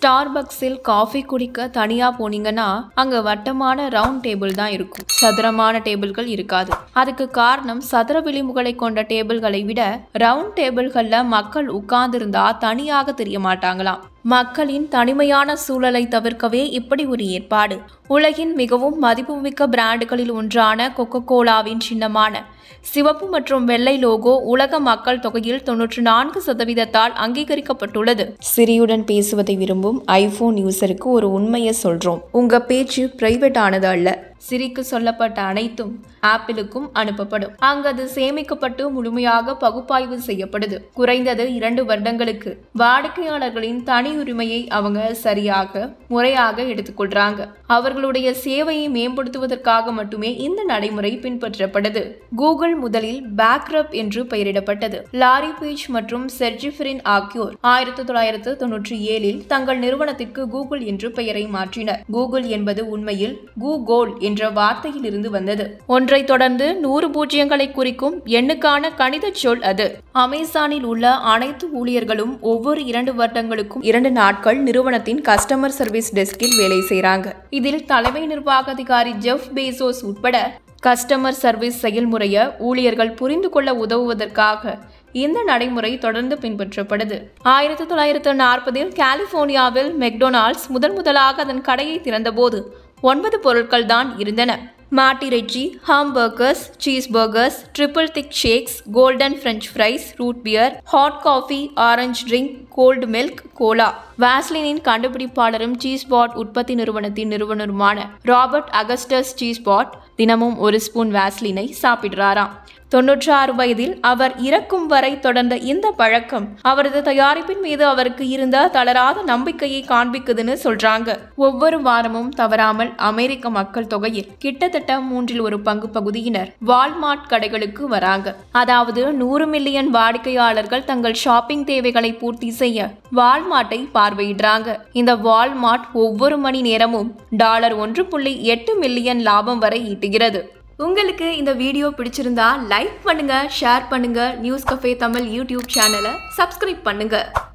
ஸ்டார்பக்ஸில் coffee குடிக்க தனியா போனீங்கன்னா அங்க வட்டமான ரவுண்ட் டேபிள் தான் இருக்கும் சதுரமான டேபிள்கள் இருக்காது அதுக்கு காரணம் சதுர விளிம்புகளை கொண்ட டேபிள்களை விட ரவுண்ட் டேபிள்கள்ல மக்கள் உட்கார்ந்திருந்தா தனியாக தெரிய மாட்டாங்களாம் மக்களின் தனிமையான சூழலை தவிர்க்கவே இப்படி ஒரு ஏற்பாடு உலகின் மிகவும் மதிப்புமிக்க பிராண்டுகளில் ஒன்றான கொக்கோ கோலாவின் சின்னமான சிவப்பு மற்றும் வெள்ளை லோகோ உலக மக்கள் தொகையில் தொன்னூற்று நான்கு சதவீதத்தால் அங்கீகரிக்கப்பட்டுள்ளது சிரியுடன் பேசுவதை விரும்பும் ஐபோன் யூசருக்கு ஒரு உண்மையை சொல்றோம் உங்க பேச்சு பிரைவேட் ஆனது அல்ல சிரிக்கு சொல்லப்பட்ட அனைத்தும் ஆப்பிளுக்கும் அனுப்பப்படும் அங்கு அது சேமிக்கப்பட்டு முழுமையாக பகுப்பாய்வு செய்யப்படுது குறைந்தது இரண்டு வருடங்களுக்கு வாடிக்கையாளர்களின் தனி உரிமையை அவங்க சரியாக முறையாக எடுத்துக்கொள்றாங்க அவர்களுடைய சேவையை மேம்படுத்துவதற்காக மட்டுமே இந்த நடைமுறை பின்பற்றப்படுது கூகுள் முதலில் பேக்ரப் என்று பெயரிடப்பட்டது லாரி பேஜ் மற்றும் செர்ஜிஃபரின் ஆகியோர் ஆயிரத்தி தொள்ளாயிரத்து தொன்னூற்றி ஏழில் தங்கள் நிறுவனத்திற்கு கூகுள் என்று பெயரை மாற்றினர் கூகுள் என்பது உண்மையில் கூகோல் என்ற வார்த்தையில் இருந்து வந்தது ஒன்றை தொடர்ந்து நூறு பூஜ்ஜியங்களை குறிக்கும் எண்ணுக்கான கணித சொல் அது அமேசானில் உள்ள அனைத்து ஊழியர்களும் ஒவ்வொரு இரண்டு வருடங்களுக்கும் இரண்டு நாட்கள் நிறுவனத்தின் கஸ்டமர் சர்வீஸ் டெஸ்கில் வேலை செய்றாங்க இதில் தலைமை நிர்வாக அதிகாரி ஜெஃப் பேசோஸ் உட்பட கஸ்டமர் சர்வீஸ் செயல்முறையை ஊழியர்கள் புரிந்து கொள்ள உதவுவதற்காக இந்த நடைமுறை தொடர்ந்து பின்பற்றப்படுது ஆயிரத்தி தொள்ளாயிரத்து நாற்பதில் கலிபோர்னியாவில் மெக்டொனால்ட்ஸ் முதன் முதலாக அதன் கடையை திறந்தபோது ஒன்பது பொருட்கள் தான் இருந்தன மாட்டிறைச்சி hamburgers cheese burgers triple thick shakes golden French fries root beer hot coffee orange drink cold milk cola வாஸ்லினின் கண்டுபிடிப்பாளரும் சீஸ் பாட் உற்பத்தி நிறுவனத்தின் நிறுவனருமான ராபர்ட் அகஸ்டஸ் சீஸ் பாட் தினமும் ஒரு ஸ்பூன் வாஸ்லினை சாப்பிடுறாராம் தொன்னூற்றாறு வயதில் அவர் இறக்கும் வரை தொடர்ந்த இந்த பழக்கம் அவரது தயாரிப்பின் மீது அவருக்கு இருந்த தளராத நம்பிக்கையை காண்பிக்குதுன்னு சொல்றாங்க ஒவ்வொரு வாரமும் தவறாமல் அமெரிக்க மக்கள் தொகையில் கிட்டத்தட்ட மூன்றில் ஒரு பங்கு பகுதியினர் வால்மார்ட் கடைகளுக்கு வராங்க அதாவது நூறு மில்லியன் வாடிக்கையாளர்கள் தங்கள் ஷாப்பிங் தேவைகளை பூர்த்தி செய்ய வால்மார்ட்டை பார்வையிடுறாங்க இந்த வால்மார்ட் ஒவ்வொரு மணி நேரமும் டாலர் ஒன்று புள்ளி எட்டு மில்லியன் லாபம் வரை ஈட்டுகிறது உங்களுக்கு இந்த வீடியோ பிடிச்சிருந்தா லைக் பண்ணுங்க ஷேர் பண்ணுங்க நியூஸ் கஃபே தமிழ் யூடியூப் சேனலை சப்ஸ்கிரைப் பண்ணுங்க